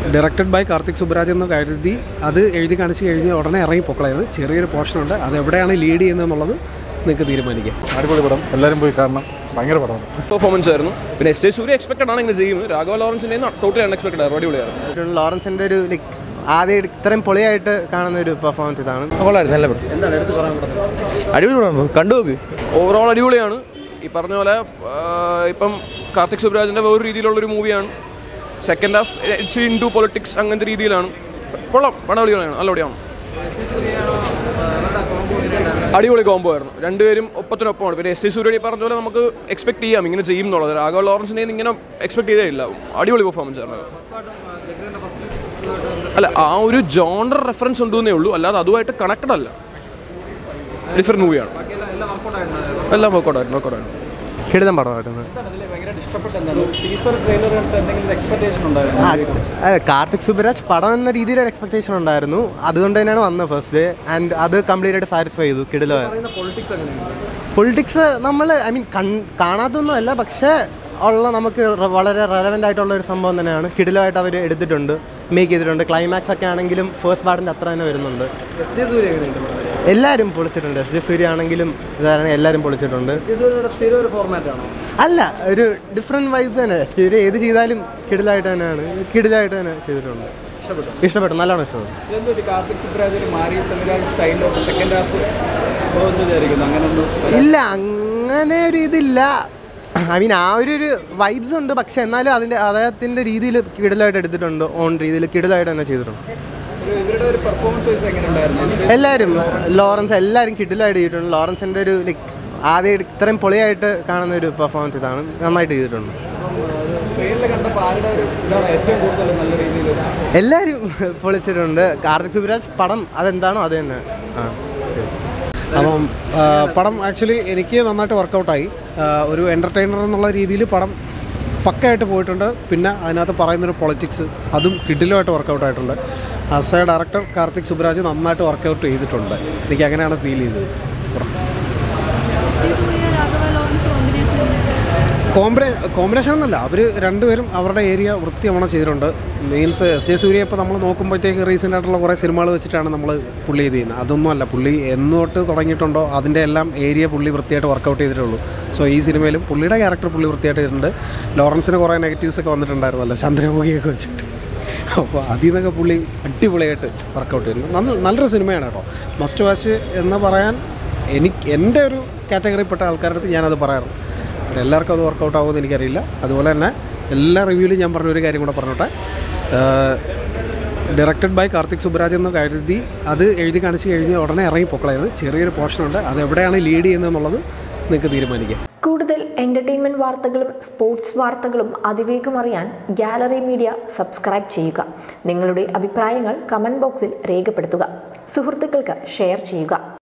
Directed by Karthik Subraj എന്ന് കരുതി അത് എഴുതി കാണിച്ച് കഴിഞ്ഞ് ഉടനെ ഇറങ്ങി പൊക്കളയത് ചെറിയൊരു പോർഷനുണ്ട് അത് എവിടെയാണ് ലീഡ് ചെയ്യുന്നതെന്നുള്ളത് നിങ്ങൾക്ക് തീരുമാനിക്കാം അടിപൊളി പടം എല്ലാവരും പോയി കാണണം ഭയങ്കര പടമാണ് പെർഫോമൻസ് ആയിരുന്നു പിന്നെ എസ് ജെ സൂര്യ എക്സ്പെക്റ്റഡ് ആണ് ഇങ്ങനെ ചെയ്യുന്നത് രാഘവ ലോറൻസിൻ്റെ ടോട്ടലി അൺഎക്സ്പെക്റ്റഡ് ആയിരുന്നു അടിപൊളിയായിരുന്നു ലോറൻസിന്റെ ഒരു ലൈക്ക് ആദ്യം ഇത്രയും പൊളിയായിട്ട് കാണുന്ന ഒരു പെർഫോമൻസ് ഇതാണ് കൊള്ളായിരുന്നു നല്ല പടം അടിപൊളി പടം കണ്ടു നോക്ക് ഓവറോൾ അടിപൊളിയാണ് ഈ പറഞ്ഞ പോലെ ആ, ഇപ്പം കാർത്തിക് സുബ്രാജിൻ്റെ വേറൊരു രീതിയിലുള്ളൊരു മൂവിയാണ് second half it's into politics അങ്ങനത്തെ രീതിയിലാണ് കൊള്ളാം പടം അടിപൊളിയാണ് നല്ല അടിപൊളിയാണ് അടിപൊളി കോംബോ ആയിരുന്നു രണ്ടുപേരും ഒപ്പത്തിനൊപ്പമാണ് പിന്നെ എസ് ടി സൂര്യ ഈ പറഞ്ഞ പോലെ നമുക്ക് എക്സ്പെക്ട് ചെയ്യാം ഇങ്ങനെ ചെയ്യും എന്നുള്ളത് രാഘവ ലോറൻസിനെ ഇങ്ങനെ എക്സ്പെക്ട് ചെയ്തേ അടിപൊളി പെർഫോമൻസ് ആയിരുന്നു അല്ല ആ ഒരു ജോണ്ടർ റെഫറൻസ് ഉണ്ടെന്നേ ഉള്ളൂ അല്ലാതെ അതുമായിട്ട് കണക്റ്റഡ് അല്ല ഡിഫറെൻറ്റ് മൂവിയാണ് എല്ലാം വർക്കൗട്ട് ആയിരുന്നു വർക്കൗട്ട് ആയിരുന്നു ഹിടിതം പടമായിരുന്നു ആ, അതെ, കാർത്തിക് സുബരാജ് പടം എന്ന രീതിയിൽ ഒരു എക്സ്പെക്ടേഷൻ ഉണ്ടായിരുന്നു അതുകൊണ്ട് തന്നെയാണ് വന്നത് ഫസ്റ്റ് ഡേ ആൻഡ് അത് കംപ്ലീറ്റ് ആയിട്ട് സാറ്റിസ്ഫൈ ചെയ്തു കിടിലോ പൊളിറ്റിക്സ് നമ്മൾ ഐ മീൻ കാണാത്തൊന്നും അല്ല പക്ഷേ ഉള്ള നമുക്ക് റ- വളരെ റെലവെൻ്റ് ആയിട്ടുള്ള ഒരു സംഭവം തന്നെയാണ് കിടിലമായിട്ട് അവർ എടുത്തിട്ടുണ്ട് മേക്ക് ചെയ്തിട്ടുണ്ട് ക്ലൈമാക്സ് ഒക്കെ ആണെങ്കിലും ഫസ്റ്റ് പാർട്ടിൻ്റെ അത്ര തന്നെ വരുന്നുണ്ട് എല്ലാവരും പൊളിച്ചിട്ടുണ്ട് എസ് ജെ സൂര്യ ആണെങ്കിലും ഇതാണ് എല്ലാവരും പൊളിച്ചിട്ടുണ്ട് അല്ല ഒരു ഡിഫറെൻറ്റ് വൈബ്സ് തന്നെ സൂര്യ ഏത് ചെയ്താലും കിടിലായിട്ട് തന്നെയാണ് കിടിലായിട്ട് തന്നെ ചെയ്തിട്ടുണ്ട് ഇഷ്ടപ്പെട്ടു നല്ലോണം ഇഷ്ടപ്പെട്ടു ഇല്ല അങ്ങനെ ഒരു ഇതില്ല ഐ മീൻ ആ ഒരു ഒരു വൈബ്സ് ഉണ്ട് പക്ഷെ എന്നാലും അതിൻ്റെ അദ്ദേഹത്തിൻ്റെ രീതിയിൽ കിടിലായിട്ട് എടുത്തിട്ടുണ്ട് ഓൺ രീതിയിൽ കിടിലായിട്ട് തന്നെ ചെയ്തിട്ടുണ്ട് എല്ലാവരും ലോറൻസ് എല്ലാവരും കിടിലായിട്ട് ചെയ്തിട്ടുണ്ട് ലോറൻസിൻ്റെ ഒരു ലൈക്ക് ആദ്യം ഇത്രയും പൊളിയായിട്ട് കാണുന്ന ഒരു പെർഫോമൻസ് ഇതാണ് നന്നായിട്ട് ചെയ്തിട്ടുണ്ട് എല്ലാവരും പൊളിച്ചിട്ടുണ്ട് കാർത്തിക് സുബരാജ് പടം അതെന്താണോ അത് തന്നെ ആ ശരി. അപ്പം ആ, പടം ആക്ച്വലി എനിക്ക് നന്നായിട്ട് വർക്കൗട്ടായി ഒരു എൻ്റർടൈനർ എന്നുള്ള രീതിയിൽ പടം പക്കയായിട്ട് പോയിട്ടുണ്ട് പിന്നെ അതിനകത്ത് പറയുന്നൊരു പൊളിറ്റിക്സ് അതും കിഡിലുമായിട്ട് വർക്കൗട്ട് ആയിട്ടുണ്ട് as a director Karthik Subbaraj നന്നായിട്ട് വർക്കൗട്ട് ചെയ്തിട്ടുണ്ട് എനിക്ക് അങ്ങനെയാണ് ഫീൽ ചെയ്തത് Suriya Raghava Lawrence combination combination combination എന്നല്ല അവർ രണ്ടുപേരും അവരുടെ ഏരിയ വൃത്തിയാവണം ചെയ്തിട്ടുണ്ട് മീൻസ് എസ് ജെ സൂര്യ ഇപ്പോൾ നമ്മൾ നോക്കുമ്പോഴത്തേക്ക് റീസെൻ്റ് ആയിട്ടുള്ള കുറേ സിനിമകൾ വെച്ചിട്ടാണ് നമ്മൾ പുള്ളി ഇത് ചെയ്യുന്നത് അതൊന്നുമല്ല പുള്ളി എന്ന് തൊട്ട് തുടങ്ങിയിട്ടുണ്ടോ അതിൻ്റെ എല്ലാം ഏരിയ പുള്ളി വൃത്തിയായിട്ട് വർക്കൗട്ട് ചെയ്തിട്ടുള്ളൂ സോ ഈ സിനിമയിലും പുള്ളിയുടെ ക്യാരക്ടർ പുള്ളി വൃത്തിയായിട്ട് ചെയ്തിട്ടുണ്ട് ലോറൻസിന് കുറേ നെഗറ്റീവ്സ് ഒക്കെ വന്നിട്ടുണ്ടായിരുന്നല്ലോ ചന്ദ്രമുഖിയൊക്കെ വെച്ചിട്ട് അപ്പോൾ അതിൽ നിന്നൊക്കെ പുള്ളി അടിപൊളിയായിട്ട് വർക്കൗട്ട് ചെയ്യുന്നു നല്ല നല്ലൊരു സിനിമയാണ് കേട്ടോ മസ്റ്റ് വാച്ച് എന്ന് പറയാൻ എനിക്ക് എൻ്റെ ഒരു കാറ്റഗറിപ്പെട്ട ആൾക്കാരുടെ അടുത്ത് ഞാനത് പറയാറുണ്ട് പിന്നെ എല്ലാവർക്കും അത് വർക്കൗട്ട് ആകുമെന്ന് എനിക്കറിയില്ല അതുപോലെ തന്നെ എല്ലാ റിവ്യൂവിലും ഞാൻ പറഞ്ഞ ഒരു കാര്യം കൂടെ പറഞ്ഞോട്ടെ ഡയറക്റ്റഡ് ബൈ കാർത്തിക് സുബ്രാജ് എന്ന് കരുതി അത് എഴുതി കാണിച്ച് കഴിഞ്ഞ് ഉടനെ ഇറങ്ങി പൊക്കളയത് ചെറിയൊരു പോർഷനുണ്ട് അത് എവിടെയാണ് ലീഡ് ചെയ്യുന്നതെന്നുള്ളത് നിങ്ങൾക്ക് തീരുമാനിക്കാം കൂടുതൽ എന്റർടൈൻമെന്റ് വാർത്തകളും സ്പോർട്സ് വാർത്തകളും അതിവേഗം അറിയാൻ ഗാലറി മീഡിയ സബ്സ്ക്രൈബ് ചെയ്യുക നിങ്ങളുടെ അഭിപ്രായങ്ങൾ കമന്റ് ബോക്സിൽ രേഖപ്പെടുത്തുക സുഹൃത്തുക്കൾക്ക് ഷെയർ ചെയ്യുക